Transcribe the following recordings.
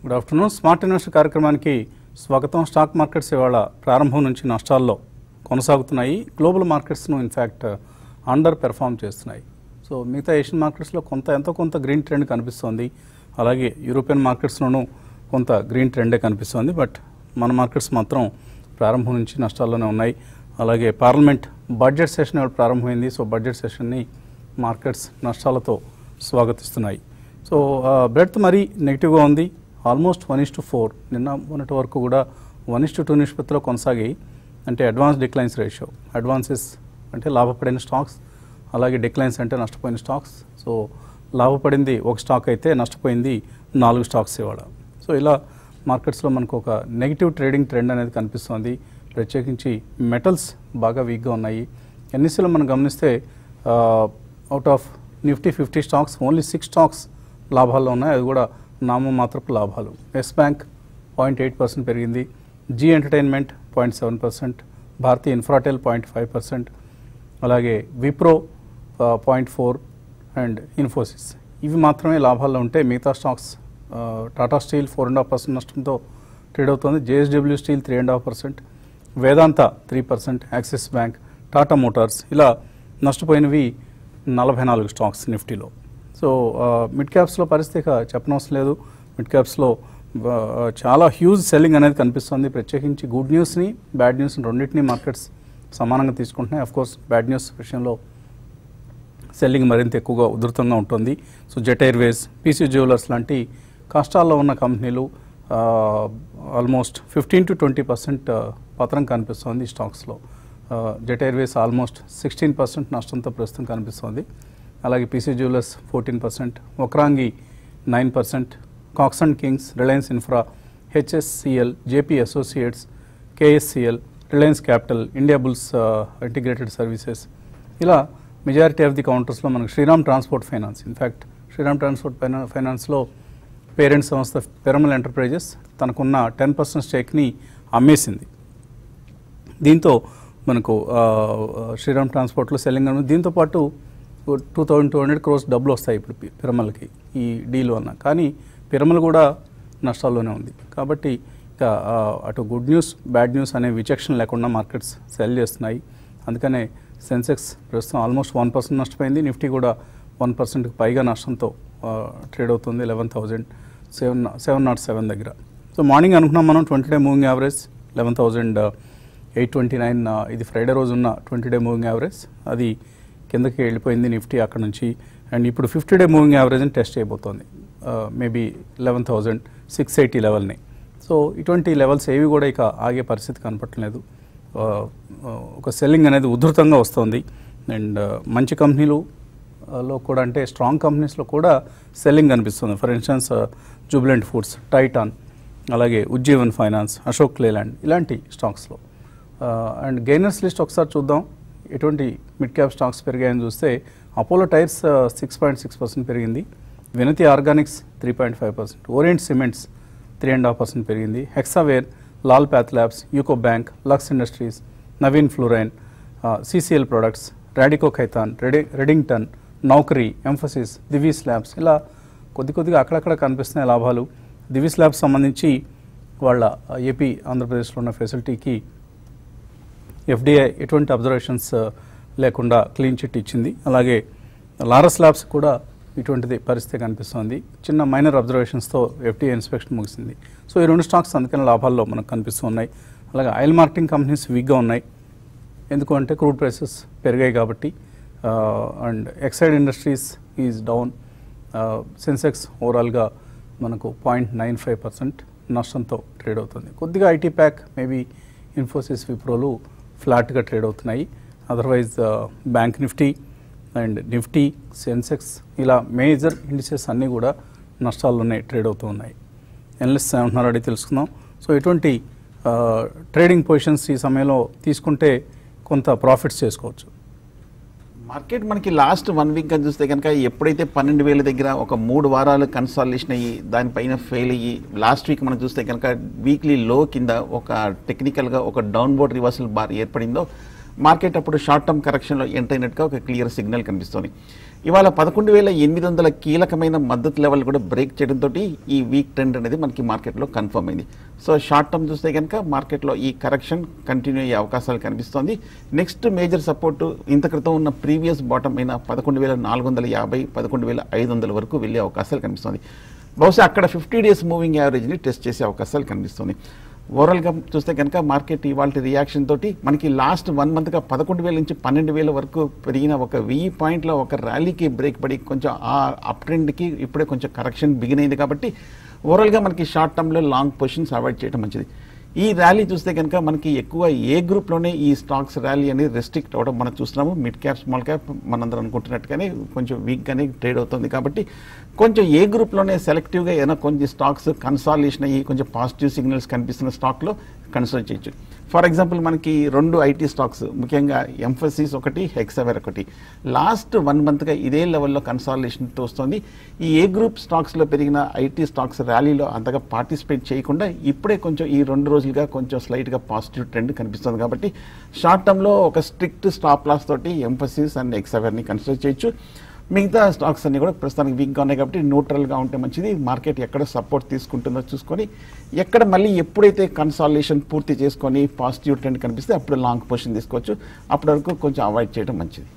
Good afternoon smart investor కార్యక్రమానికి స్వాగతం stock markets ఇవాళ ప్రారంభం నుంచి నష్టాల్లో కొనసాగుతున్నాయి గ్లోబల్ మార్కెట్స్ను ఇన్ఫ్యాక్ట్ అండర్ పెర్ఫామ్ చేస్తున్నాయి సో మిగతా ఏషియన్ మార్కెట్స్లో కొంత ఎంతో కొంత గ్రీన్ ట్రెండ్ కనిపిస్తోంది అలాగే యూరోపియన్ మార్కెట్స్లోనూ కొంత గ్రీన్ ట్రెండే కనిపిస్తోంది బట్ మన మార్కెట్స్ మాత్రం ప్రారంభం నుంచి నష్టాల్లోనే ఉన్నాయి అలాగే పార్లమెంట్ బడ్జెట్ సెషన్ ఇవాళ ప్రారంభమైంది సో బడ్జెట్ సెషన్ని మార్కెట్స్ నష్టాలతో స్వాగతిస్తున్నాయి సో బ్రెడ్త్ మరీ నెగిటివ్గా ఉంది almost one is to four నిన్న మొన్నటి వరకు కూడా వన్ ఇస్ టు టూ నిష్పత్తిలో కొనసాగాయి అంటే అడ్వాన్స్ డిక్లైన్స్ రేషియో అడ్వాన్సెస్ అంటే లాభపడిన స్టాక్స్ అలాగే డిక్లైన్స్ అంటే నష్టపోయిన స్టాక్స్ సో లాభపడింది ఒక స్టాక్ అయితే నష్టపోయింది నాలుగు స్టాక్స్ ఇవాళ సో ఇలా మార్కెట్స్లో మనకు ఒక నెగిటివ్ ట్రేడింగ్ ట్రెండ్ అనేది కనిపిస్తోంది ప్రత్యేకించి మెటల్స్ బాగా వీక్గా ఉన్నాయి ఎన్ఎస్సీలో మనం గమనిస్తే out of Nifty fifty stocks only six stocks లాభాల్లో ఉన్నాయి అది కూడా నామమాత్రపు లాభాలు Yes Bank point eight percent పెరిగింది Zee Entertainment point seven percent Bharti Infratel point five percent అలాగే Wipro point four and Infosys ఇవి మాత్రమే లాభాల్లో ఉంటే మిగతా స్టాక్స్ ఆ, Tata Steel four and half percent నష్టంతో ట్రేడ్ అవుతుంది JSW Steel three and half percent Vedanta three percent Axis Bank Tata Motors ఇలా నష్టపోయినవి నలభై నాలుగు స్టాక్స్ నిఫ్టీలో సో ఆ, మిడ్ క్యాప్స్లో పరిస్థితి ఇక చెప్పనవసరం లేదు మిడ్ క్యాప్స్లో ఆ, చాలా హ్యూజ్ సెల్లింగ్ అనేది కనిపిస్తుంది ప్రత్యేకించి గుడ్ న్యూస్ని బ్యాడ్ న్యూస్ని రెండింటినీ మార్కెట్స్ సమానంగా తీసుకుంటున్నాయి అఫ్ కోర్స్ బ్యాడ్ న్యూస్ విషయంలో సెల్లింగ్ మరింత ఎక్కువగా ఉధృతంగా ఉంటుంది so Jet Airways PC Jewellers లాంటి కష్టాల్లో ఉన్న కంపెనీలు almost fifteen to twenty percent పతనం కనిపిస్తోంది ఈ స్టాక్స్లో Jet Airways almost sixteen percent నష్టంతో ప్రస్తుతం కనిపిస్తోంది అలాగే పీసీ జ్యువెలర్స్ ఫోర్టీన్ పర్సెంట్ ఒక్రాంగి nine percent Cox and Kings Reliance Infra HSCL JP Associates KSCL Reliance Capital Indiabulls Integrated Services ఇలా మెజారిటీ ఆఫ్ ది కౌంటర్స్లో మనకు Sriram transport Finance in fact Shriram Transport ఫైనా ఫైనాన్స్లో పేరెంట్ సంస్థ పిరమల్ ఎంటర్ప్రైజెస్ తనకున్న టెన్ పర్సెంట్ స్టేక్ని అమ్మేసింది దీంతో మనకు ఆ, ఆ, శ్రీరామ్ ట్రాన్స్పోర్ట్లో సెల్లింగ్ అనేది దీంతో పాటు two thousand two hundred crores డబ్బులు వస్తాయి ఇప్పుడు పి- పిరమల్కి ఈ డీల్ వలన కానీ పిరమల్ కూడా నష్టాల్లోనే ఉంది కాబట్టి ఇక ఆ, అటు గుడ్ న్యూస్ బ్యాడ్ న్యూస్ అనే విచక్షణ లేకుండా మార్కెట్స్ సెల్ చేస్తున్నాయి అందుకనే సెన్సెక్స్ ప్రస్తుతం ఆల్మోస్ట్ వన్ పర్సెంట్ నష్టపోయింది నిఫ్టీ కూడా వన్ పర్సెంట్కి పైగా నష్టంతో ట్రేడ్ అవుతుంది eleven thousand seven seven nought seven దగ్గర సో మార్నింగ్ అనుకున్నాం మనం twenty day moving average eleven thousand eight twenty nine ఇది ఫ్రైడే రోజు ఉన్న ట్వంటీ డే మూవింగ్ యావరేజ్ అది కిందకి వెళ్ళిపోయింది నిఫ్టీ అక్కడ నుంచి అండ్ ఇప్పుడు ఫిఫ్టీ డే మూవింగ్ యావరేజ్ని టెస్ట్ చేయబోతోంది maybe eleven thousand six eighty లెవెల్ని సో ఇటువంటి లెవెల్స్ ఏవి కూడా ఇక ఆగే పరిస్థితి కనపట్లేదు ఆ, ఆ, ఒక సెల్లింగ్ అనేది ఉధృతంగా వస్తుంది అండ్ మంచి కంపెనీలు ఆ, లో కూడా అంటే స్ట్రాంగ్ కంపెనీస్లో కూడా సెల్లింగ్ కనిపిస్తుంది for instance Jubilant Foods Titan అలాగే ఉజ్జీవన్ ఫైనాన్స్ అశోక్ లేలాండ్ ఇలాంటి స్టాక్స్లో అండ్ గెయినర్స్ లిస్ట్ ఒకసారి చూద్దాం ఎటువంటి మిడ్ క్యాప్ స్టాక్స్ పెరిగాయని చూస్తే Apollo Tyres six point six percent పెరిగింది Vinati Organics three point five percent Orient Cements three and half percent పెరిగింది Hexaware Lal Path Labs UCO Bank Lux Industries Navin Fluorine CCL Products Radico Khaitan రెడి Redington Naukri Mphasis Divi's Labs ఇలా కొద్ది కొద్దిగా అక్కడక్కడ కనిపిస్తున్నాయి లాభాలు దివీస్ ల్యాబ్స్ సంబంధించి వాళ్ళ ఏపీ ఆంధ్రప్రదేశ్లో ఉన్న ఫెసిలిటీకి ఎఫ్డిఐ ఎటువంటి అబ్జర్వేషన్స్ లేకుండా క్లీన్ చిట్ ఇచ్చింది అలాగే లారస్ ల్యాబ్స్ కూడా ఇటువంటిది పరిస్థితి కనిపిస్తోంది చిన్న మైనర్ అబ్జర్వేషన్స్తో ఎఫ్డిఐ ఇన్స్పెక్షన్ ముగిసింది సో ఈ రెండు స్టాక్స్ అందుకని లాభాల్లో మనకు కనిపిస్తున్నాయి అలాగే ఆయిల్ మార్కెటింగ్ కంపెనీస్ వీక్గా ఉన్నాయి ఎందుకు అంటే క్రూడ్ ప్రైసెస్ పెరిగాయి కాబట్టి and Exide Industries is down Sensex ఓవరాల్గా మనకు పాయింట్ నైన్ ఫైవ్ పర్సెంట్ నష్టంతో ట్రేడ్ అవుతుంది కొద్దిగా ఐటీ ప్యాక్ మేబీ ఇన్ఫోసిస్ విప్రోలు ఫ్లాట్గా ట్రేడ్ అవుతున్నాయి otherwise bank Nifty and Nifty Sensex ఇలా మేజర్ ఇండిసెస్ అన్నీ కూడా నష్టాల్లోనే ట్రేడ్ అవుతూ ఉన్నాయి ఎనలిస్ట్ ఏమంటున్నారో అడిగి తెలుసుకుందాం సో ఎటువంటి ట్రేడింగ్ పొజిషన్స్ ఈ సమయంలో తీసుకుంటే కొంత ప్రాఫిట్స్ చేసుకోవచ్చు మార్కెట్ మనకి లాస్ట్ వన్ వీక్ గా చూస్తే కనుక ఎప్పుడైతే పన్నెండు వేల దగ్గర ఒక మూడు వారాలు కన్సాలిడేషన్ అయ్యి దానిపైన ఫెయిల్ అయ్యి లాస్ట్ వీక్ మనం చూస్తే కనుక వీక్లీ లో కింద ఒక టెక్నికల్గా ఒక డౌన్ బోర్డ్ రివర్సల్ బార్ ఏర్పడిందో మార్కెట్ అప్పుడు షార్ట్ టర్మ్ కరెక్షన్లో ఎంటర్ అయినట్టుగా ఒక క్లియర్ సిగ్నల్ కనిపిస్తుంది ఇవాళ పదకొండు వేల ఎనిమిది వందల కీలకమైన మద్దతు లెవెల్ కూడా బ్రేక్ చేయడంతో ఈ వీక్ ట్రెండ్ అనేది మనకి మార్కెట్లో కన్ఫర్మ్ అయింది సో షార్ట్ టర్మ్ చూస్తే కనుక మార్కెట్లో ఈ కరెక్షన్ కంటిన్యూ అయ్యే అవకాశాలు కనిపిస్తోంది నెక్స్ట్ మేజర్ సపోర్ట్ ఇంత క్రితం ఉన్న ప్రీవియస్ బాటమ్ అయిన పదకొండు వేల నాలుగు వందల యాభై పదకొండు వేల ఐదు వందల వరకు వెళ్ళే అవకాశాలు కనిపిస్తుంది బహుశా అక్కడ ఫిఫ్టీ డేస్ మూవింగ్ యావరేజ్ని టెస్ట్ చేసే అవకాశాలు కనిపిస్తుంది ఓవరాల్గా చూస్తే కనుక మార్కెట్ ఇవాళ రియాక్షన్ తోటి మనకి లాస్ట్ వన్ మంత్గా పదకొండు వేల నుంచి పన్నెండు వేల వరకు పెరిగిన ఒక వెయ్యి పాయింట్ల ఒక ర్యాలీకి బ్రేక్ పడి కొంచెం ఆ అప్ ట్రెండ్కి ఇప్పుడే కొంచెం కరెక్షన్ బిగిన్ అయింది కాబట్టి ఓవరాల్గా మనకి షార్ట్ టర్మ్లో లాంగ్ పొజిషన్స్ అవాయిడ్ చేయడం మంచిది ఈ ర్యాలీ చూస్తే కనుక మనకి ఎక్కువ ఏ గ్రూప్లోనే ఈ స్టాక్స్ ర్యాలీ అనేది రెస్ట్రిక్ట్ అవ్వడం మనం చూస్తున్నాము మిడ్ క్యాప్ స్మాల్ క్యాప్ మనందరం అనుకుంటున్నట్టుగానే కొంచెం వీక్గానే ట్రేడ్ అవుతుంది కాబట్టి కొంచెం ఏ గ్రూప్లోనే సెలెక్టివ్గా ఏదైనా కొంచెం స్టాక్స్ కన్సాలేషన్ అయ్యి కొంచెం పాజిటివ్ సిగ్నల్స్ కనిపిస్తున్న స్టాక్లో కన్సిడర్ చేయొచ్చు ఫర్ ఎగ్జాంపుల్ మనకి రెండు ఐటీ స్టాక్స్ ముఖ్యంగా ఎంఫసిస్ ఒకటి హెక్సవెర్ ఒకటి లాస్ట్ వన్ మంత్గా ఇదే లెవెల్లో కన్సాలేషన్తో వస్తుంది ఈ ఏ గ్రూప్ స్టాక్స్లో పెరిగిన ఐటీ స్టాక్స్ ర్యాలీలో అంతగా పార్టిసిపేట్ చేయకుండా ఇప్పుడే కొంచెం ఈ రెండు రోజులుగా కొంచెం స్లైట్గా పాజిటివ్ ట్రెండ్ కనిపిస్తుంది కాబట్టి షార్ట్ టర్మ్లో ఒక స్ట్రిక్ట్ స్టాప్ లాస్ తోటి ఎంఫసిస్ అండ్ ఎక్సవెర్ని కన్సిడర్ చేయొచ్చు మిగతా స్టాక్స్ అన్ని కూడా ప్రస్తుతానికి వీక్గా ఉన్నాయి కాబట్టి న్యూట్రల్గా ఉంటే మంచిది మార్కెట్ ఎక్కడ సపోర్ట్ తీసుకుంటుందో చూసుకొని ఎక్కడ మళ్ళీ ఎప్పుడైతే కన్సాలేషన్ పూర్తి చేసుకొని పాజిటివ్ ట్రెండ్ కనిపిస్తే అప్పుడు లాంగ్ పొజిషన్ తీసుకోవచ్చు అప్పటి వరకు కొంచెం అవాయిడ్ చేయడం మంచిది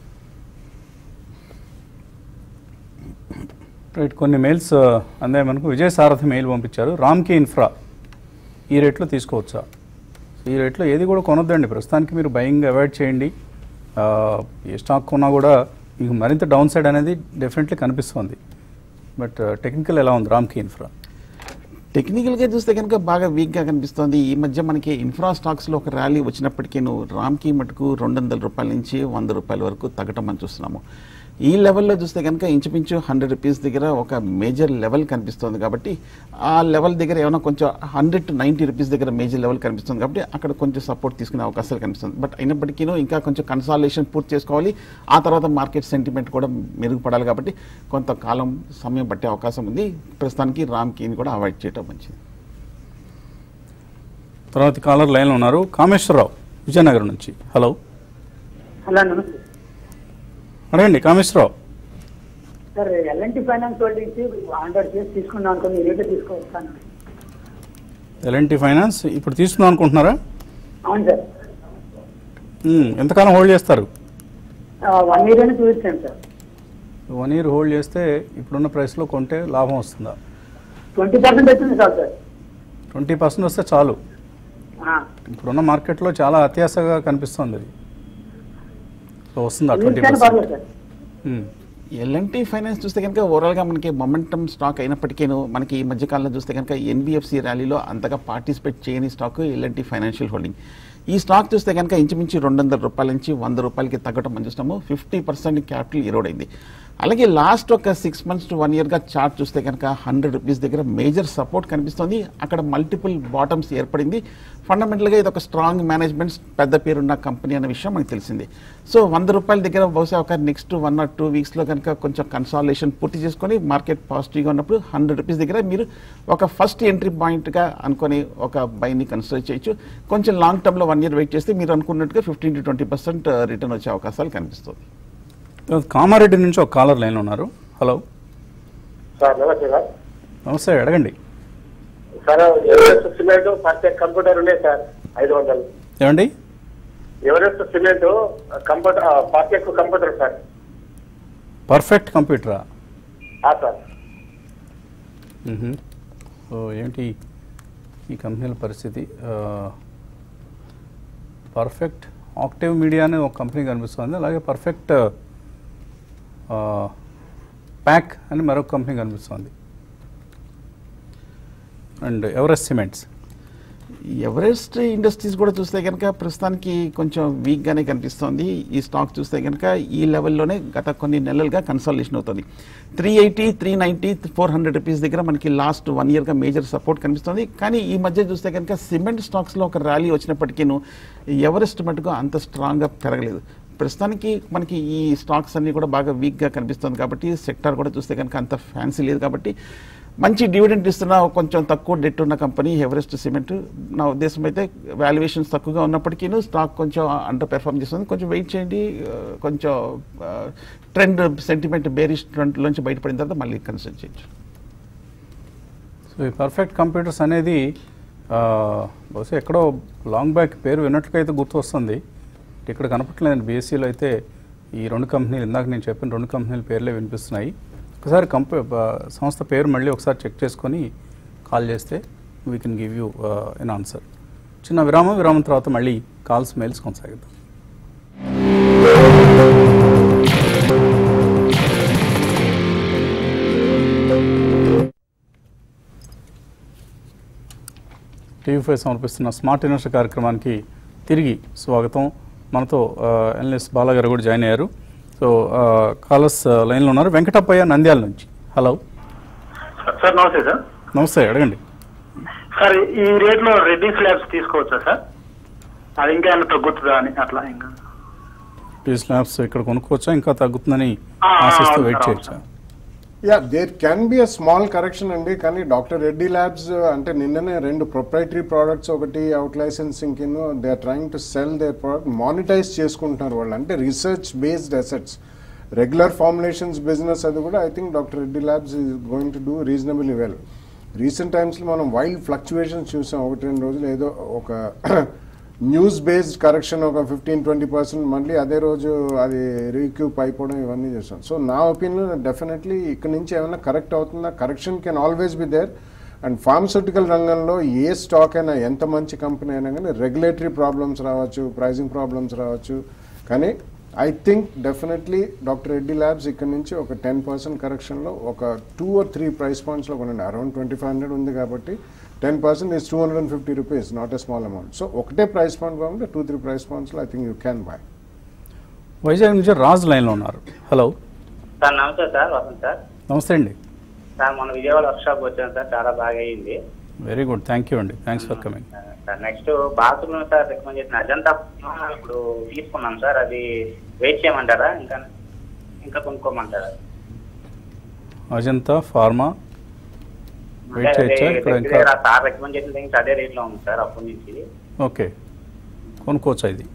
రైట్ కొన్ని మెయిల్స్ అందే మనకు విజయ్ సారథి మెయిల్ పంపించారు రామ్కి ఇన్ఫ్రా ఈ రేట్లో తీసుకోవచ్చా ఈ రేట్లో ఏది కూడా కొనొద్దండి ప్రస్తుతానికి మీరు బయింగ్ అవాయిడ్ చేయండి ఆ, ఏ స్టాక్ కొన్నా కూడా మీకు మరింత డౌన్ సైడ్ అనేది డెఫినెట్లీ కనిపిస్తుంది బట్ టెక్నికల్ ఎలా ఉంది రామ్కి ఇన్ఫ్రా టెక్నికల్గా చూస్తే కనుక బాగా వీక్గా కనిపిస్తోంది ఈ మధ్య మనకి ఇన్ఫ్రా స్టాక్స్లో ఒక ర్యాలీ వచ్చినప్పటికీ నువ్వు రామ్కి మటుకు రెండు వందల రూపాయల నుంచి వంద రూపాయల వరకు తగ్గటం మనం చూస్తున్నాము ఈ లెవెల్లో చూస్తే కనుక ఇంచుమించు హండ్రెడ్ రూపీస్ దగ్గర ఒక మేజర్ లెవెల్ కనిపిస్తుంది కాబట్టి ఆ లెవెల్ దగ్గర ఏమైనా కొంచెం హండ్రెడ్ టు నైంటీ రూపీస్ దగ్గర మేజర్ లెవెల్ కనిపిస్తుంది కాబట్టి అక్కడ కొంచెం సపోర్ట్ తీసుకునే అవకాశాలు కనిపిస్తుంది బట్ అయినప్పటికీ ఇంకా కొంచెం కన్సాలేషన్ పూర్తి చేసుకోవాలి ఆ తర్వాత మార్కెట్ సెంటిమెంట్ కూడా మెరుగుపడాలి కాబట్టి కొంతకాలం సమయం పట్టే అవకాశం ఉంది ప్రస్తుతానికి రామ్ కీని కూడా అవాయిడ్ చేయడం మంచిది తర్వాత కాలర్ లైన్లో ఉన్నారు కామేశ్వరరావు విజయనగరం నుంచి హలో హలో నమస్తే అడగండి కామేశ్వరరావు సార్ ఎల్ఎన్టీ ఫైనాన్స్ వాళ్ళ నుంచి హండ్రెడ్ చేసి తీసుకున్నాం అనుకుని రేటే తీసుకోవస్తాను ఎల్ఎన్టీ ఫైనాన్స్ ఇప్పుడు తీసుకుందాం అనుకుంటున్నారా అవును సార్ మ్మ్. ఎంతకాలం హోల్డ్ చేస్తారు వన్ ఇయర్ అని చూపించాను సార్ వన్ ఇయర్ హోల్డ్ చేస్తే ఇప్పుడున్న ప్రైస్లో కొంటే లాభం వస్తుందా ట్వంటీ పర్సెంట్ వచ్చింది సార్ సార్ ట్వంటీ పర్సెంట్ వస్తే చాలు ఆ, ఇప్పుడున్న మార్కెట్లో చాలా అత్యాశగా కనిపిస్తుంది అది సో వస్తుందా ట్వంటీ నిమిషాలు పర్లేదు సార్ ఎల్ఎన్టీ ఫైనాన్స్ చూస్తే కనుక ఓవరాల్గా మనకి మొమెంటమ్ స్టాక్ అయినప్పటికీ మనకి ఈ మధ్యకాలంలో చూస్తే కనుక ఎన్బిఎఫ్సి ర్యాలీలో అంతగా పార్టిసిపేట్ చేయని స్టాక్ ఎల్ఎన్టీ ఫైనాన్షియల్ హోల్డింగ్ ఈ స్టాక్ చూస్తే కనుక ఇంచుమించు రెండు వందల రూపాయల నుంచి వంద రూపాయలకి తగ్గడం మనం చూస్తాము ఫిఫ్టీ పర్సెంట్ క్యాపిటల్ ఇరోడ్ అయింది అలాగే లాస్ట్ ఒక సిక్స్ మంత్స్ టు వన్ ఇయర్గా చార్ట్ చూస్తే కనుక హండ్రెడ్ రూపీస్ దగ్గర మేజర్ సపోర్ట్ కనిపిస్తుంది అక్కడ మల్టిపుల్ బాటమ్స్ ఏర్పడింది ఫండమెంటల్గా ఇది ఒక స్ట్రాంగ్ మేనేజ్మెంట్ పెద్ద పేరున్న కంపెనీ అనే విషయం మనకు తెలిసింది సో వంద రూపాయల దగ్గర బహుశా ఒక నెక్స్ట్ వన్ ఆర్ టూ వీక్స్లో కనుక కొంచెం కన్సాలేషన్ పూర్తి చేసుకొని మార్కెట్ పాజిటివ్గా ఉన్నప్పుడు హండ్రెడ్ రూపీస్ దగ్గర మీరు ఒక ఫస్ట్ ఎంట్రీ పాయింట్గా అనుకొని ఒక బైని కన్సిడర్ చేయొచ్చు కొంచెం లాంగ్ టర్మ్లో వన్ ఇయర్ వెయిట్ చేస్తే మీరు అనుకున్నట్టుగా fifteen to twenty percent return వచ్చే అవకాశాలు కనిపిస్తుంది తర్వాత కామారెడ్డి నుంచి ఒక కాలర్ లైన్లో ఉన్నారు హలో సార్ నమస్తే సార్ నమస్తే అడగండి sir Everest Cement perfect computer ఉన్నాయి సార్ ఐదు వందలు ఏమండి Everest Cement computer perfect computer sir perfect కంప్యూటరా ఆ సార్ మ్మ్హ. సో ఏంటి ఈ కంపెనీల పరిస్థితి ఆ, పర్ఫెక్ట్ ఆక్టివ్ మీడియా అనే ఒక కంపెనీ కనిపిస్తుంది అలాగే పర్ఫెక్ట్ ఆ, ప్యాక్ అని మరొక కంపెనీ కనిపిస్తుంది and Everest Cements Everest Industries కూడా చూస్తే కనుక ప్రస్తుతానికి కొంచెం వీక్గానే కనిపిస్తోంది ఈ స్టాక్ చూస్తే కనుక ఈ లెవెల్లోనే గత కొన్ని నెలలుగా కన్సల్టేషన్ అవుతుంది three eighty three ninety four hundred rupees దగ్గర మనకి లాస్ట్ వన్ ఇయర్గా మేజర్ సపోర్ట్ కనిపిస్తుంది కానీ ఈ మధ్య చూస్తే కనుక సిమెంట్ స్టాక్స్లో ఒక ర్యాలీ వచ్చినప్పటికీను ఎవరెస్ట్ మటుకు అంత స్ట్రాంగ్గా పెరగలేదు ప్రస్తుతానికి మనకి ఈ స్టాక్స్ అన్ని కూడా బాగా వీక్గా కనిపిస్తుంది కాబట్టి సెక్టార్ కూడా చూస్తే కనుక అంత ఫ్యాన్సీ లేదు కాబట్టి మంచి డివిడెంట్ ఇస్తున్న కొంచెం తక్కువ డెట్ ఉన్న కంపెనీ ఎవరెస్ట్ సిమెంట్ నా ఉద్దేశం అయితే వాల్యుయేషన్స్ తక్కువగా ఉన్నప్పటికీ స్టాక్ కొంచెం అండర్ పెర్ఫార్మ్ చేస్తుంది కొంచెం వెయిట్ చేయండి ఆ, కొంచెం ట్రెండ్ సెంటిమెంట్ బేరిష్ ట్రెండ్లోంచి బయటపడిన తర్వాత మళ్ళీ కన్సిడర్ చేయొచ్చు సో ఈ పర్ఫెక్ట్ కంప్యూటర్స్ అనేది ఆ, బహుశా ఎక్కడో లాంగ్ బ్యాక్ పేరు విన్నట్లుగా అయితే గుర్తు వస్తుంది ఇక్కడ కనపట్లేదండి బీఎస్సీలో అయితే ఈ రెండు కంపెనీలు ఇందాక నేను చెప్పిన రెండు కంపెనీల పేర్లే వినిపిస్తున్నాయి ఒకసారి కంపె బ- సంస్థ పేరు మళ్ళీ ఒకసారి చెక్ చేసుకొని కాల్ చేస్తే we can give you an answer చిన్న విరామం విరామం తర్వాత మళ్ళీ కాల్స్ మెయిల్స్ కొనసాగిద్దాం టీవీ ఫైవ్ సమర్పిస్తున్న స్మార్ట్ ఇన్వెస్టర్ కార్యక్రమానికి తిరిగి స్వాగతం మనతో ఎన్ఎస్ బాలా గారు కూడా జాయిన్ అయ్యారు సో కాలర్స్ లైన్లో ఉన్నారు వెంకటప్పయ్య నంద్యాల నుంచి హలో సార్ నమస్తే సార్ నమస్తే అడగండి సార్ ఈ రేట్ లో రెడ్డి స్లాబ్స్ తీసుకోవచ్చా సార్ అది ఇంకా ఏమైనా తగ్గుతుందా అని అట్లా ఇంకా టీ స్లాబ్స్ ఇక్కడ కొనుక్కోవచ్చా ఇంకా తగ్గుతుందని ఆ, ఆశిస్తూ అవును వెయిట్ సార్, చేయొచ్చా yeah there can be a small correction అండి కానీ డాక్టర్ రెడ్డి ల్యాబ్స్ అంటే నిన్ననే రెండు ప్రొప్రైటరీ ప్రోడక్ట్స్ ఒకటి అవుట్ లైసెన్సింగ్ కింద they are trying to sell their product monetize చేసుకుంటున్నారు వాళ్ళు అంటే research based assets regular formulations business అది కూడా I think doctor Reddy labs is going to do reasonably well recent టైమ్స్లో మనం వైల్డ్ ఫ్లక్చువేషన్స్ చూసాం ఒకటి రెండు రోజులు ఏదో ఒక న్యూస్ బేస్డ్ కరెక్షన్ ఒక ఫిఫ్టీన్ ట్వంటీ పర్సెంట్ మళ్ళీ అదే రోజు అది రీక్యూప్ అయిపోవడం ఇవన్నీ చూసాం సో నా ఒపీనియన్ డెఫినెట్లీ ఇక్కడ నుంచి ఏమైనా కరెక్ట్ అవుతుందా correction can always be there and pharmaceutical రంగంలో ఏ స్టాక్ అయినా ఎంత మంచి కంపెనీ అయినా కానీ రెగ్యులేటరీ ప్రాబ్లమ్స్ రావచ్చు ప్రైజింగ్ ప్రాబ్లమ్స్ రావచ్చు కానీ I think definitely doctor Reddy labs ఇక్కడ నుంచి ఒక టెన్ పర్సెంట్ కరెక్షన్లో ఒక టూ ఆర్ త్రీ ప్రైస్ పాయింట్స్లో కొనండి అరౌండ్ ట్వంటీ ఫైవ్ హండ్రెడ్ ఉంది కాబట్టి ten percent is two hundred and fifty rupees not a small amount so ఒకటే ప్రైస్ పాయింట్ కాకుండా టూ త్రీ ప్రైస్ పాయింట్స్లో I think you can buy Vizag నుంచి రాజ్ లైన్లో ఉన్నారు హలో సార్ నమస్తే సార్ వసంత్ సార్ నమస్తే అండి సార్ మన విజయవాడ వర్క్ షాప్ వచ్చాను సార్ చాలా బాగా అయ్యింది వెరీ గుడ్ థ్యాంక్ యూ అండి thanks for coming sir next bathroom sir recommend చేసిన అజంతా ఇప్పుడు తీసుకున్నాం సార్ అది వెయిట్ చేయమంటారా ఇంకా ఇంకా కొనుక్కోమంటారా అజంతా ఫార్మా వెయిట్ అంటే చేయొచ్చా అదే ఇక్కడ దగ్గర ఇంకా దగ్గర సార్ రికమెండ్ చేసిన థింగ్స్ అదే రేట్లో ఉంది సార్ అప్పటి నుంచి ఓకే కొనుక్కోవచ్చా ఇది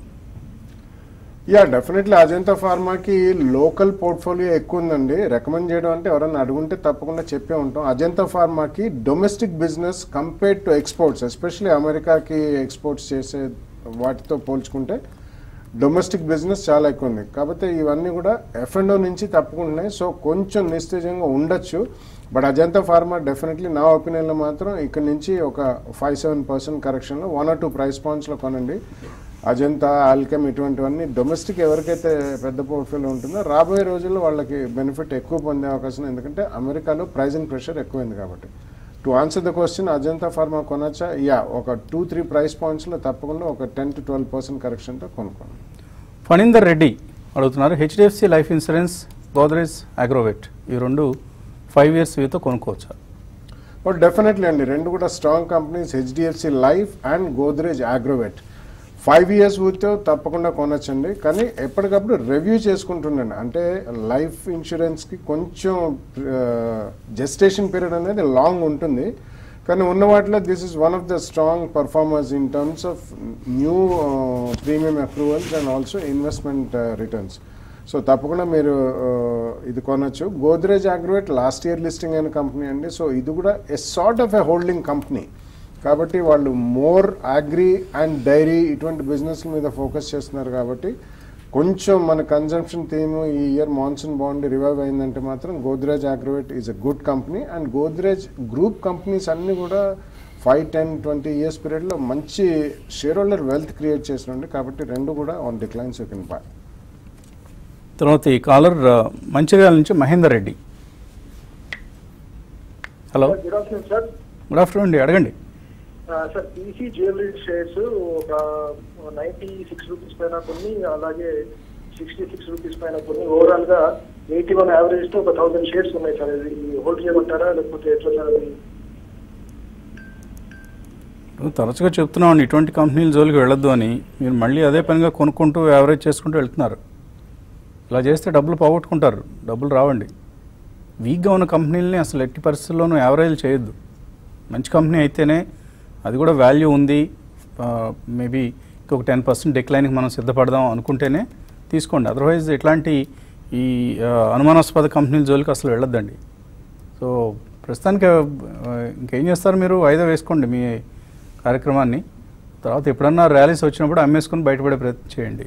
యా డెఫినెట్లీ అజంతా ఫార్మాకి లోకల్ పోర్ట్ఫోలియో ఎక్కువ ఉందండి రికమెండ్ చేయడం అంటే ఎవరైనా అడుగుంటే తప్పకుండా చెప్పే ఉంటాం అజంతా ఫార్మాకి domestic business compare to exports especially అమెరికాకి ఎక్స్పోర్ట్స్ చేసే వాటితో పోల్చుకుంటే డొమెస్టిక్ బిజినెస్ చాలా ఎక్కువ ఉంది కాకపోతే ఇవన్నీ కూడా ఎఫ్ అండ్ నుంచి తప్పుకుంటున్నాయి సో కొంచెం నిస్తేజంగా ఉండొచ్చు బట్ అజంతా ఫార్మా డెఫినెట్లీ నా ఒపీనియన్లో మాత్రం ఇక్కడ నుంచి ఒక ఫైవ్ సెవెన్ పర్సెంట్ కరెక్షన్లో వన్ ఆర్ టూ ప్రైస్ పాయింట్స్లో కొనండి అజంతా ఆల్కెమ్ ఇటువంటివన్నీ డొమెస్టిక్ ఎవరికైతే పెద్ద పోర్ట్ఫోలియో ఉంటుందో రాబోయే రోజుల్లో వాళ్ళకి బెనిఫిట్ ఎక్కువ పొందే అవకాశం ఉంది. ఎందుకంటే అమెరికాలో ప్రైజింగ్ ప్రెషర్ ఎక్కువైంది కాబట్టి to answer the question Ajanta pharma కొనొచ్చా యా ఒక టూ త్రీ ప్రైస్ పాయింట్స్లో తప్పకుండా ఒక టెన్ టు ట్వెల్వ్ పర్సెంట్ కరెక్షన్తో కొనుక్కోండి ఫణీందర్ రెడ్డి అడుగుతున్నారు HDFC life insurance Godrej Agrovet ఈ రెండు ఫైవ్ ఇయర్స్ వ్యూతో కొనుక్కోవచ్చా బట్ డెఫినెట్లీ అండి రెండు కూడా strong companies HDFC life and Godrej Agrovet five years ఊరితో తప్పకుండా కొనొచ్చండి కానీ ఎప్పటికప్పుడు రివ్యూ చేసుకుంటుండండి అంటే లైఫ్ ఇన్సూరెన్స్కి కొంచెం జెస్టేషన్ పీరియడ్ అనేది లాంగ్ ఉంటుంది కానీ ఉన్న వాటిలో this is one of the strong performers in terms of new premium approvals and also investment returns so తప్పకుండా మీరు ఆ, ఇది కొనొచ్చు Godrej Agrovet last year listing అయిన కంపెనీ అండి సో ఇది కూడా a sort of a holding company కాబట్టి వాళ్ళు మోర్ అగ్రి అండ్ డైరీ ఇటువంటి బిజినెస్ మీద ఫోకస్ చేస్తున్నారు కాబట్టి కొంచెం మన కన్జంప్షన్ థీమ్ ఈ ఇయర్ మాన్సూన్ బాండ్ రివైవ్ అయిందంటే మాత్రం Godrej Agrovet is a good company and Godrej group companies అన్నీ కూడా ఫైవ్ టెన్ ట్వంటీ ఇయర్స్ పీరియడ్లో మంచి షేర్ హోల్డర్ వెల్త్ క్రియేట్ చేసినండి కాబట్టి రెండు కూడా on declines you can buy తర్వాత ఈ కాలర్ మంచిర్యాల నుంచి Mahender Reddy hello good afternoon sir good afternoon అండి అడగండి సార్ పీసీ జ్యువెలరీ షేర్స్ ఒక నైన్టీ సిక్స్ రూపీస్ పైన కొన్ని అలాగే సిక్స్టీ సిక్స్ రూపీస్ పైన కొన్ని ఓవరాల్ గా ఎయిటీ వన్ యావరేజ్ తో ఒక థౌసండ్ షేర్స్ ఉన్నాయి సార్ ఇది హోల్డ్ చేయమంటారా లేకపోతే ఎట్లా సార్ అది నువ్వు తరచుగా చెప్తున్నావు ఇటువంటి కంపెనీల జోలికి వెళ్ళొద్దు అని మీరు మళ్ళీ అదే పనిగా కొనుక్కుంటూ యావరేజ్ చేసుకుంటూ వెళ్తున్నారు ఇలా చేస్తే డబ్బులు పోగొట్టుకుంటారు డబ్బులు రావండి వీక్గా ఉన్న కంపెనీలని అసలు ఎట్టి పరిస్థితుల్లోనూ యావరేజ్ చేయొద్దు మంచి కంపెనీ అయితేనే అది కూడా వాల్యూ ఉంది మేబీ ఇంకొక టెన్ పర్సెంట్ డిక్లైన్కి మనం సిద్ధపడదాం అనుకుంటేనే తీసుకోండి అదర్వైజ్ ఇట్లాంటి ఈ ఆ, అనుమానాస్పద కంపెనీల జోలికి అసలు వెళ్ళొద్దండి సో ప్రస్తుతానికి ఆ, ఇంకేం చేస్తారు మీరు వాయిదా వేసుకోండి మీ కార్యక్రమాన్ని తర్వాత ఎప్పుడన్నా ర్యాలీస్ వచ్చినప్పుడు అమ్మేసుకుని బయటపడే ప్రయత్నం చేయండి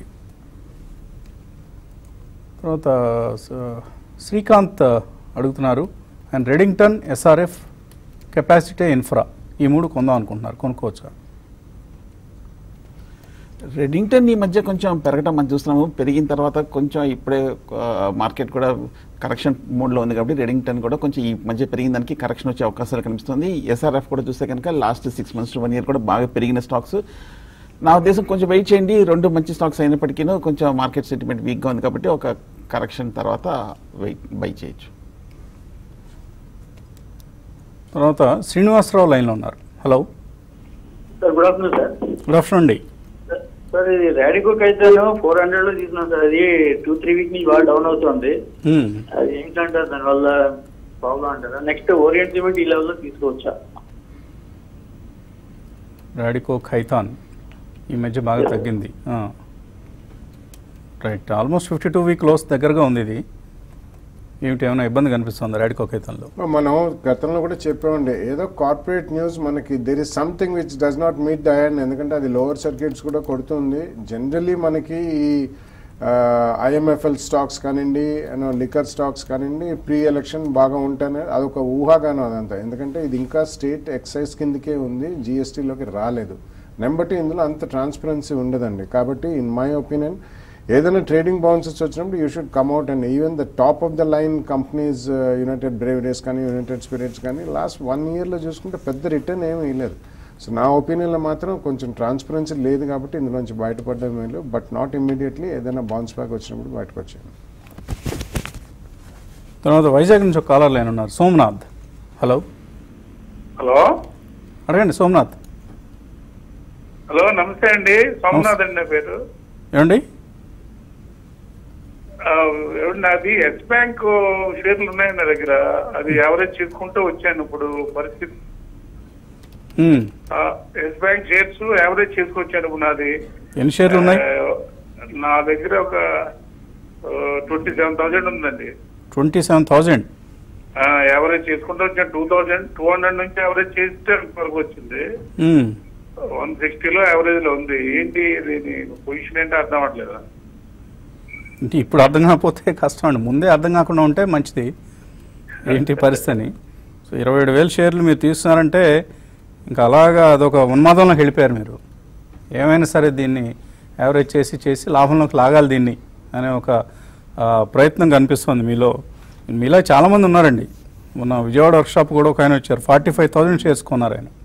తర్వాత స- శ్రీకాంత్ అడుగుతున్నారు and Redington SRF capacity infra ఈ మూడు కొందాం అనుకుంటున్నారు కొనుక్కోవచ్చా రెడింగ్టన్ ఈ మధ్య కొంచెం పెరగడం మనం చూస్తున్నాము పెరిగిన తర్వాత కొంచెం ఇప్పుడే మార్కెట్ కూడా కరెక్షన్ మోడ్లో ఉంది కాబట్టి రెడింగ్టన్ కూడా కొంచెం ఈ మధ్య పెరిగిన దానికి కరెక్షన్ వచ్చే అవకాశాలు కనిపిస్తుంది ఎస్ఆర్ఎఫ్ కూడా చూస్తే కనుక last six months to one year కూడా బాగా పెరిగిన స్టాక్స్ నా ఉద్దేశం కొంచెం వెయిట్ చేయండి రెండు మంచి స్టాక్స్ అయినప్పటికీ కొంచెం మార్కెట్ సెంటిమెంట్ వీక్గా ఉంది కాబట్టి ఒక కరెక్షన్ తర్వాత వెయిట్ బై చేయొచ్చు తర్వాత శ్రీనివాసరావు లైన్లో ఉన్నారు hello sir good afternoon sir good afternoon అండి సార్ ఇది రాడికోక్ అయితే ఫోర్ హండ్రెడ్ లో తీసుకున్నాం సార్ అది టూ త్రీ వీక్ నుంచి బాగా డౌన్ అవుతుంది మ్మ్. అది ఏంటంటారు దానివల్ల ప్రాబ్లం అంటారా నెక్స్ట్ ఓరియంట్ సిమెంట్ ఈ లెవెల్లో తీసుకోవచ్చా రాడికో ఖైతాన్ ఈ మధ్య బాగా తగ్గింది right almost fifty two week lows దగ్గరగా ఉంది ఇది ఏమిటి ఏమైనా ఇబ్బంది కనిపిస్తుంది రాడికో ఖైతాన్లో మనం గతంలో కూడా చెప్పామండి ఏదో కార్పొరేట్ న్యూస్ మనకి there is something which does not meet the hand ఎందుకంటే అది లోవర్ సర్క్యూట్స్ కూడా కొడుతుంది జనరలీ మనకి ఈ ఐఎంఎఫ్ఎల్ స్టాక్స్ కానివ్వండి లిక్కర్ స్టాక్స్ కానివ్వండి ప్రీ ఎలక్షన్ బాగా ఉంటానే అదొక ఊహాగానం అదంతా ఎందుకంటే ఇది ఇంకా స్టేట్ ఎక్సైజ్ కిందకే ఉంది జిఎస్టీలోకి రాలేదు నెంబర్ ఇందులో అంత ట్రాన్స్పరెన్సీ ఉండదండి కాబట్టి ఇన్ మై ఒపీనియన్ ఏదైనా ట్రేడింగ్ బౌన్సెస్ వచ్చినప్పుడు you should come out and even the top of the line companies United Breweries కానీ యునైటెడ్ స్పిరిట్స్ కానీ లాస్ట్ వన్ ఇయర్లో చూసుకుంటే పెద్ద రిటర్న్ ఏమీ లేదు సో నా ఒపీనియన్లో మాత్రం కొంచెం ట్రాన్స్పరెన్సీ లేదు కాబట్టి ఇందులోంచి బయటపడడం మేలు బట్ నాట్ ఇమ్మీడియట్లీ ఏదైనా బౌన్స్ బ్యాక్ వచ్చినప్పుడు బయటకు వచ్చాను తర్వాత వైజాగ్ నుంచి ఒక కాలర్ లైన్ ఉన్నారు సోమనాథ్ హలో హలో అడగండి సోమనాథ్ హలో నమస్తే అండి సోమనాథ్ అండి నా పేరు ఏమండి ఆ, ఏమండి నాది ఎస్ బ్యాంక్ షేర్లు ఉన్నాయి నా దగ్గర అది యావరేజ్ చేసుకుంటూ వచ్చాను ఇప్పుడు పరిస్థితి మ్మ్. ఎస్ బ్యాంక్ షేర్స్ యావరేజ్ చేసుకొచ్చాను ఇప్పుడు నాది ఎన్ని షేర్లు ఉన్నాయి ఆ, నా దగ్గర ఒక ట్వంటీ సెవెన్ థౌజండ్ ఉందండి ట్వంటీ సెవెన్ థౌజండ్ యావరేజ్ చేసుకుంటూ వచ్చాను టూ థౌజండ్ టూ హండ్రెడ్ నుంచి యావరేజ్ చేస్తే వరకు వచ్చింది వన్ సిక్స్టీలో యావరేజ్ లో ఉంది ఏంటి దీని పొజిషన్ ఏంటి అర్థం అవ్వట్లేదు అంటే ఇప్పుడు అర్థం కాకపోతే కష్టం అండి ముందే అర్థం కాకుండా ఉంటే మంచిది ఏంటి పరిస్థితి అని సో ఇరవై ఏడు వేల షేర్లు మీరు తీసుకున్నారంటే ఇంకా అలాగా అదొక ఉన్మాదంలోకి వెళ్ళిపోయారు మీరు ఏమైనా సరే దీన్ని యావరేజ్ చేసి చేసి లాభంలోకి లాగాలి దీన్ని అనే ఒక ఆ, ప్రయత్నం కనిపిస్తుంది మీలో మీలో చాలామంది ఉన్నారండి మొన్న విజయవాడ వర్క్షాప్ కూడా ఒక ఆయన వచ్చారు ఫార్టీ ఫైవ్ థౌజండ్ షేర్స్ కొన్నారు ఆయన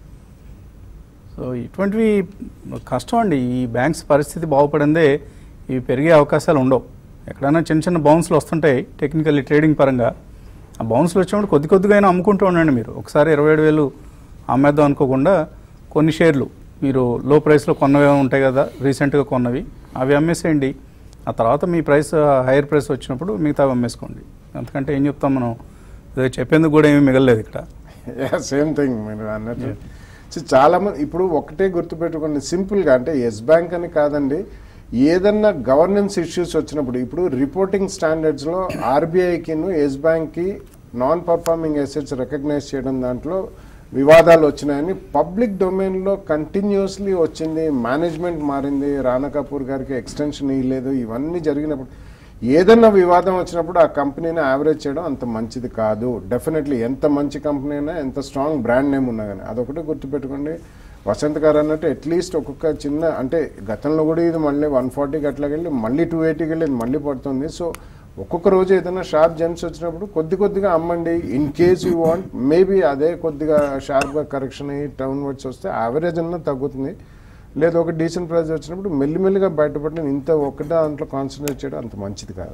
సో ఇటువంటివి కష్టం అండి ఈ బ్యాంక్స్ పరిస్థితి బాగుపడిందే ఇవి పెరిగే అవకాశాలు ఉండవు ఎక్కడైనా చిన్న చిన్న బౌన్స్లు వస్తుంటాయి టెక్నికల్లీ ట్రేడింగ్ పరంగా ఆ బౌన్స్లు వచ్చినప్పుడు కొద్ది కొద్దిగా అయినా అమ్ముకుంటూ ఉండండి మీరు ఒకసారి ఇరవై ఏడు వేలు అమ్మేద్దాం అనుకోకుండా కొన్ని షేర్లు మీరు లో ప్రైస్లో కొన్నవి ఉంటాయి కదా రీసెంట్గా కొన్నవి అవి అమ్మేసేయండి ఆ తర్వాత మీ ప్రైస్ హైయర్ ప్రైస్ వచ్చినప్పుడు మిగతా అమ్మేసుకోండి అంతకంటే ఏం చెప్తాం మనం ఏదో చెప్పేందుకు కూడా ఏమీ మిగలలేదు ఇక్కడ సేమ్ థింగ్ మీరు అన్నట్టు సో చాలా మంది ఇప్పుడు ఒకటే గుర్తుపెట్టుకోండి సింపుల్గా అంటే ఎస్ బ్యాంక్ అని కాదండి ఏదన్నా గవర్నెన్స్ ఇష్యూస్ వచ్చినప్పుడు ఇప్పుడు రిపోర్టింగ్ స్టాండర్డ్స్లో ఆర్బీఐకి ఎస్ బ్యాంక్కి నాన్ పర్ఫార్మింగ్ అసెట్స్ రికగ్నైజ్ చేయడం దాంట్లో వివాదాలు వచ్చినాయని పబ్లిక్ డొమైన్లో కంటిన్యూస్లీ వచ్చింది మేనేజ్మెంట్ మారింది రానా కపూర్ గారికి ఎక్స్టెన్షన్ ఇవ్వలేదు ఇవన్నీ జరిగినప్పుడు ఏదన్నా వివాదం వచ్చినప్పుడు ఆ కంపెనీని యావరేజ్ చేయడం అంత మంచిది కాదు డెఫినెట్లీ ఎంత మంచి కంపెనీ అయినా ఎంత స్ట్రాంగ్ బ్రాండ్ నేమ్ ఉన్నా కానీ అదొకటి గుర్తుపెట్టుకోండి వసంత్ గారు అన్నట్టు అట్లీస్ట్ ఒక్కొక్క చిన్న అంటే గతంలో కూడా ఇది మళ్ళీ వన్ ఫార్టీకి అట్లాగెళ్ళి వెళ్ళి మళ్ళీ టూ ఎయిటీకి వెళ్ళి ఇది మళ్ళీ పడుతుంది సో ఒక్కొక్క రోజు ఏదైనా షార్ప్ జంప్స్ వచ్చినప్పుడు కొద్ది కొద్దిగా అమ్మండి in case you want maybe అదే కొద్దిగా షార్ప్గా కరెక్షన్ అయ్యి టౌన్ వర్డ్స్ వస్తే యావరేజ్ అన్న తగ్గుతుంది లేదా ఒక డీసెంట్ ప్రైస్ వచ్చినప్పుడు మెల్లిమెల్లిగా బయటపడిన ఇంత ఒకటే దాంట్లో కాన్సన్ట్రేట్ చేయడం అంత మంచిది కాదు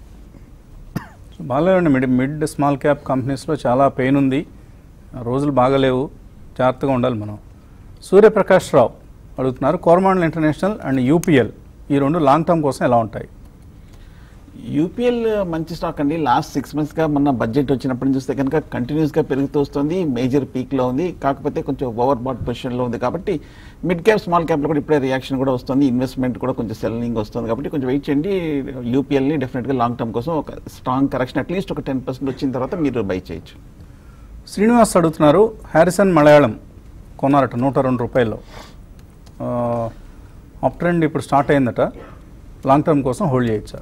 సో బాగాలేదండి మిడ్ మిడ్ స్మాల్ క్యాప్ కంపెనీస్లో చాలా పెయిన్ ఉంది రోజులు బాగాలేవు జాగ్రత్తగా ఉండాలి మనం సూర్యప్రకాష్ రావు అడుగుతున్నారు కోరమాండల్ ఇంటర్నేషనల్ అండ్ యూపీఎల్ ఈ రెండు లాంగ్ టర్మ్ కోసం ఎలా ఉంటాయి యూపీఎల్ మంచి స్టాక్ అండి లాస్ట్ సిక్స్ మంత్స్ గా మన బడ్జెట్ వచ్చినప్పటి నుంచి చూస్తే కనుక కంటిన్యూస్ గా పెరుగుతూ వస్తుంది మేజర్ పీక్ లో ఉంది కాకపోతే కొంచెం ఓవర్ బాట్ పొజిషన్ లో ఉంది కాబట్టి మిడ్ క్యాప్ స్మాల్ క్యాప్ లో కూడా ఇప్పుడే రియాక్షన్ కూడా వస్తుంది ఇన్వెస్ట్మెంట్ కూడా కొంచెం సెల్లింగ్ వస్తుంది కాబట్టి కొంచెం వెయిట్ చేయండి యూపీఎల్ ని డెఫినెట్ గా లాంగ్ టర్మ్ కోసం ఒక స్ట్రాంగ్ కరెక్షన్ అట్లీస్ట్ ఒక టెన్ పర్సెంట్ వచ్చిన తర్వాత మీరు బై చేయొచ్చు శ్రీనివాస్ అడుగుతున్నారు హ్యారిసన్ మలయాళం కొన్నారట నూట రెండు రూపాయల్లో అప్ ట్రెండ్ ఇప్పుడు స్టార్ట్ అయిందట లాంగ్ టర్మ్ కోసం హోల్డ్ చేయొచ్చా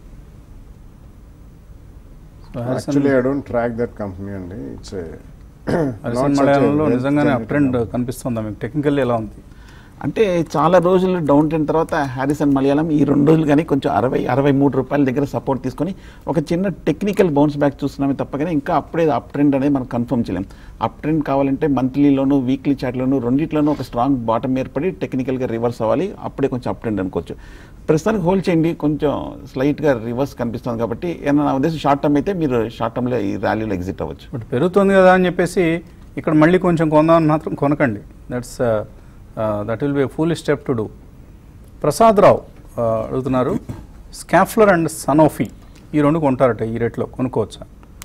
So, Harrison- actually I don't track that company అండి ఇట్స్ హ్యారిసన్ మలయాళంలో నిజంగానే అప్ ట్రెండ్ కనిపిస్తుందా మీకు టెక్నికల్లీ ఎలా ఉంది అంటే చాలా రోజులు డౌన్ ట్రెండ్ తర్వాత హ్యారిసన్ మలయాళం ఈ రెండు రోజులు కానీ కొంచెం అరవై అరవై మూడు రూపాయల దగ్గర సపోర్ట్ తీసుకొని ఒక చిన్న టెక్నికల్ బౌన్స్ బ్యాక్ చూస్తున్నామే తప్ప కానీ ఇంకా అప్పుడే అప్ ట్రెండ్ అనేది మనం కన్ఫర్మ్ చేయలేం అప్ ట్రెండ్ కావాలంటే మంత్లీలోను వీక్లీ చాట్లోను రెండిట్లోనూ ఒక స్ట్రాంగ్ బాటం ఏర్పడి టెక్నికల్గా రివర్స్ అవ్వాలి అప్పుడే కొంచెం అప్ ట్రెండ్ అనుకోవచ్చు ప్రస్తుతానికి హోల్డ్ చేయండి కొంచెం స్లైట్గా రివర్స్ కనిపిస్తుంది కాబట్టి ఏదైనా నా ఉద్దేశం షార్ట్ టర్మ్ అయితే మీరు షార్ట్ టర్మ్లో ఈ ర్యాలీలో ఎగ్జిట్ అవ్వచ్చు బట్ పెరుగుతుంది కదా అని చెప్పేసి ఇక్కడ మళ్ళీ కొంచెం కొందామని మాత్రం కొనకండి that's that will be full step to do Prasad Rao అడుగుతున్నారు స్కాఫ్లర్ అండ్ సనోఫీ ఈ రెండు కొంటారట ఈ రేట్లో కొనుక్కోవచ్చా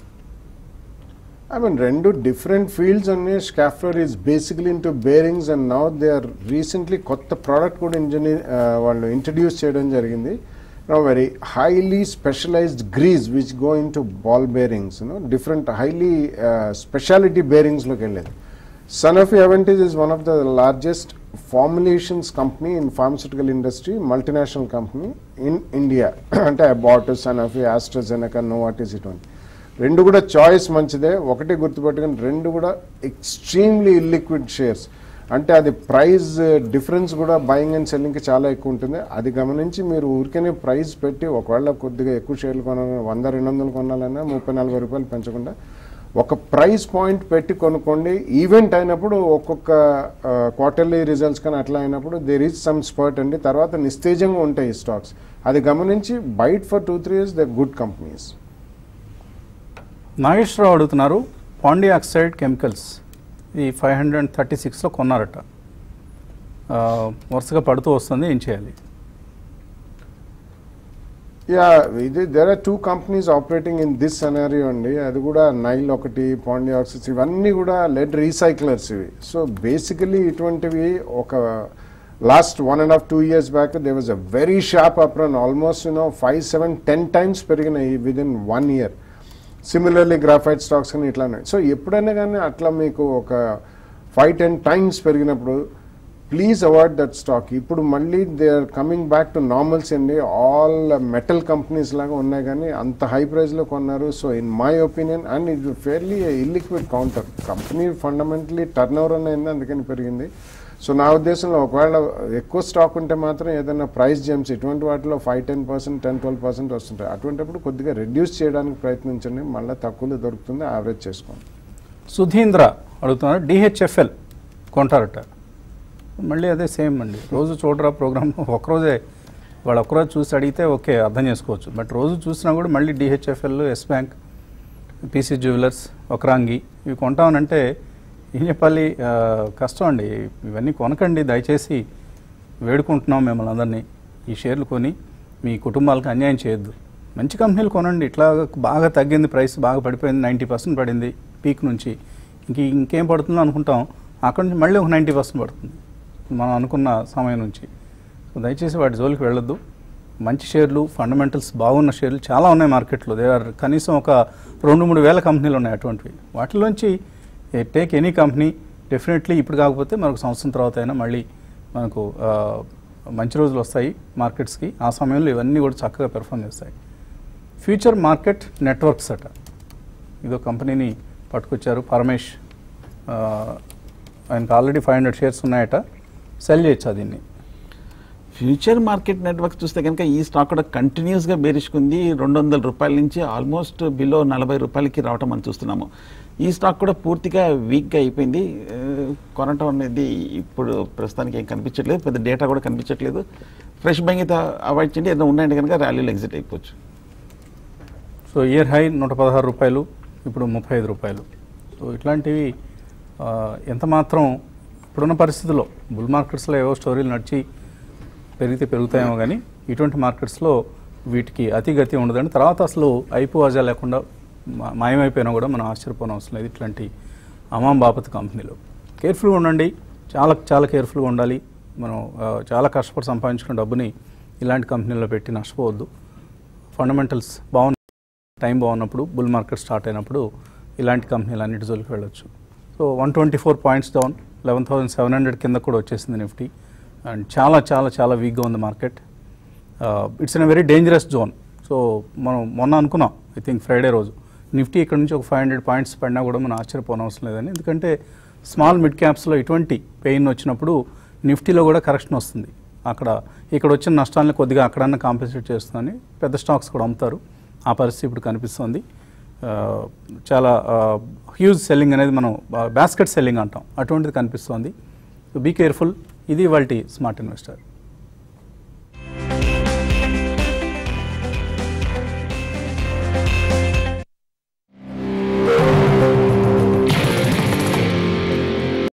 ఐ మీన్ రెండు డిఫరెంట్ ఫీల్డ్స్ అన్ని Schaeffler is basically into bearings and now they are recently కొత్త ప్రోడక్ట్ కూడా ఇంజనీర్ వాళ్ళు ఇంట్రడ్యూస్ చేయడం జరిగింది very highly specialized grease which go into ball bearings different highly speciality బేరింగ్స్లోకి వెళ్ళేది Sanofi Aventis is one of the largest formulations company in pharmaceutical industry multinational company in India అంటే Abbott Sanofi AstraZeneca Novartis ఇటువంటి రెండు కూడా choice మంచిదే ఒకటి గుర్తుపెట్టుకుని రెండు కూడా ఎక్స్ట్రీమ్లీ ఇల్లిక్విడ్ షేర్స్ అంటే అది ప్రైస్ డిఫరెన్స్ కూడా బయింగ్ అండ్ సెల్లింగ్కి చాలా ఎక్కువ ఉంటుంది అది గమనించి మీరు ఊరికనే ప్రైస్ పెట్టి ఒకవేళ కొద్దిగా ఎక్కువ షేర్లు కొనాలి వంద రెండు వందలు కొనాలన్నా ముప్పై నలభై రూపాయలు పెంచకుండా ఒక ప్రైస్ పాయింట్ పెట్టి కొనుక్కోండి ఈవెంట్ అయినప్పుడు ఒక్కొక్క క్వార్టర్లీ రిజల్ట్స్ కానీ అట్లా అయినప్పుడు దేర్ ఈజ్ సమ్ స్పర్ట్ అండి తర్వాత నిస్తేజంగా ఉంటాయి ఈ స్టాక్స్ అది గమనించి buy it for two three years the good companies Nageswararao అడుగుతున్నారు పాండి ఆక్సైడ్ కెమికల్స్ ఇది ఫైవ్ హండ్రెడ్ అండ్ థర్టీ సిక్స్లో కొన్నారట ఆ, వరుసగా పడుతూ వస్తుంది ఏం చేయాలి యా ఇది there are two companies operating in this scenario అండి అది కూడా నైల్ ఒకటి పాండి ఆక్సిస్ ఇవన్నీ కూడా లెడ్ రీసైక్లర్స్ ఇవి సో బేసికలీ ఇటువంటివి ఒక last one and half two years back they was a very sharp upturn almost you know five seven ten times పెరిగినాయి with in one year similarly graphite stocks కానీ ఇట్లా ఉన్నాయి so ఎప్పుడైనా కానీ అట్లా మీకు ఒక ఫైవ్ టెన్ టైమ్స్ పెరిగినప్పుడు ప్లీజ్ అవాయిడ్ దట్ స్టాక్ ఇప్పుడు మళ్ళీ they are coming back to normals అండి ఆల్ మెటల్ కంపెనీస్ లాగా ఉన్నాయి కానీ అంత హై ప్రైస్లో కొన్నారు so in my opinion and it fairly illiquid counter company fundamentally turn over అయింది అందుకని పెరిగింది సో నా ఉద్దేశంలో ఒకవేళ ఎక్కువ స్టాక్ ఉంటే మాత్రం ఏదైనా ప్రైస్ జెమ్స్ ఇటువంటి వాటిలో five ten percent ten twelve percent వస్తుంటాయి అటువంటిప్పుడు కొద్దిగా రెడ్యూస్ చేయడానికి ప్రయత్నించండి మళ్ళీ తక్కువలో దొరుకుతుంది యావరేజ్ చేసుకోండి సుధీంద్ర అడుగుతున్నారు డిహెచ్ఎఫ్ఎల్ కొంటారట మళ్ళీ అదే సేమ్ అండి రోజు చూడరా ప్రోగ్రామ్ ఒకరోజే వాళ్ళు ఒకరోజు చూసి అడిగితే ఓకే అర్థం చేసుకోవచ్చు బట్ రోజు చూసినా కూడా మళ్ళీ DHFL yes bank PC jewellers ఒకరాంగి ఇవి కొంటామనంటే ఏం చెప్పాలి ఆ, కష్టం అండి ఇవన్నీ కొనకండి దయచేసి వేడుకుంటున్నాం మిమ్మల్ని అందరినీ ఈ షేర్లు కొని మీ కుటుంబాలకు అన్యాయం చేయొద్దు మంచి కంపెనీలు కొనండి ఇట్లా బాగా తగ్గింది ప్రైస్ బాగా పడిపోయింది నైంటీ పర్సెంట్ పడింది పీక్ నుంచి ఇంక ఇంకేం పడుతుందో అనుకుంటాం అక్కడ నుంచి మళ్ళీ ఒక నైంటీ పర్సెంట్ పడుతుంది మనం అనుకున్న సమయం నుంచి సో దయచేసి వాటి జోలికి వెళ్ళొద్దు మంచి షేర్లు ఫండమెంటల్స్ బాగున్న షేర్లు చాలా ఉన్నాయి మార్కెట్లో దే ఆర్ కనీసం ఒక రెండు మూడు వేల కంపెనీలు ఉన్నాయి అటువంటివి వాటిలోంచి టేక్ ఎనీ కంపెనీ డెఫినెట్లీ ఇప్పుడు కాకపోతే మరొక సంవత్సరం తర్వాత అయినా మళ్ళీ మనకు ఆ, మంచి రోజులు వస్తాయి మార్కెట్స్కి ఆ సమయంలో ఇవన్నీ కూడా చక్కగా పెర్ఫామ్ చేస్తాయి ఫ్యూచర్ మార్కెట్ నెట్వర్క్స్ అట ఇదో కంపెనీని పట్టుకొచ్చారు పరమేష్ ఆ, ఆయనకు ఆల్రెడీ ఫైవ్ హండ్రెడ్ షేర్స్ ఉన్నాయట సెల్ చేయొచ్చా దీన్ని ఫ్యూచర్ మార్కెట్ నెట్వర్క్ చూస్తే కనుక ఈ స్టాక్ కూడా కంటిన్యూస్గా బేరిష్కుంది రెండు వందల రూపాయల నుంచి ఆల్మోస్ట్ బిలో నలభై రూపాయలకి రావటం మనం చూస్తున్నాము ఈ స్టాక్ కూడా పూర్తిగా వీక్గా అయిపోయింది ఆ, కొనటం అనేది ఇప్పుడు ప్రస్తుతానికి ఏం కనిపించట్లేదు పెద్ద డేటా కూడా కనిపించట్లేదు ఫ్రెష్ బ్యాంక్ అయితే అవాయిడ్ చేయండి ఏదైనా ఉన్నాయంటే కనుక ర్యాలీలో ఎగ్జిట్ అయిపోవచ్చు సో ఇయర్ హై నూట పదహారు రూపాయలు ఇప్పుడు ముప్పై ఐదు రూపాయలు సో ఇట్లాంటివి ఆ, ఎంత మాత్రం ఇప్పుడున్న పరిస్థితుల్లో బుల్ మార్కెట్స్లో ఏవో స్టోరీలు నడిచి పెరిగితే పెరుగుతాయేమో కానీ ఇటువంటి మార్కెట్స్లో వీటికి అతిగతి ఉండదండి తర్వాత అసలు అయిపోవజా లేకుండా మా- మాయమైపోయినా కూడా మనం ఆశ్చర్యపోవడం అవసరం లేదు ఇట్లాంటి అమాం బాపత్ కంపెనీలు కేర్ఫుల్గా ఉండండి చాలా చాలా కేర్ఫుల్గా ఉండాలి మనం ఆ, చాలా కష్టపడి సంపాదించుకున్న డబ్బుని ఇలాంటి కంపెనీల్లో పెట్టి నష్టపోవద్దు ఫండమెంటల్స్ బాగున్న టైం బాగున్నప్పుడు బుల్ మార్కెట్ స్టార్ట్ అయినప్పుడు ఇలాంటి కంపెనీలు అన్నిటి జోలికి వెళ్ళొచ్చు so one twenty four points down eleven thousand seven hundred కింద కూడా వచ్చేసింది నిఫ్టీ అండ్ చాలా చాలా చాలా వీక్గా ఉంది market it's in a very dangerous zone so మనం మొన్న అనుకున్నాం ఐ థింక్ ఫ్రైడే రోజు నిఫ్టీ ఇక్కడ నుంచి ఒక ఫైవ్ హండ్రెడ్ పాయింట్స్ పడినా కూడా మనం ఆశ్చర్యపోనవసరం లేదని ఎందుకంటే స్మాల్ మిడ్ క్యాప్స్లో ఇటువంటి పెయిన్ వచ్చినప్పుడు నిఫ్టీలో కూడా కరెక్షన్ వస్తుంది అక్కడ ఇక్కడ వచ్చిన నష్టాలను కొద్దిగా అక్కడన్నా కాంపెన్సేట్ చేస్తుందని పెద్ద స్టాక్స్ కూడా అమ్ముతారు ఆ పరిస్థితి ఇప్పుడు కనిపిస్తుంది ఆ, చాలా హ్యూజ్ సెల్లింగ్ అనేది మనం బాస్కెట్ సెల్లింగ్ అంటాం అటువంటిది కనిపిస్తుంది బీ కేర్ఫుల్ ఇది వాళ్ళ స్మార్ట్ ఇన్వెస్టర్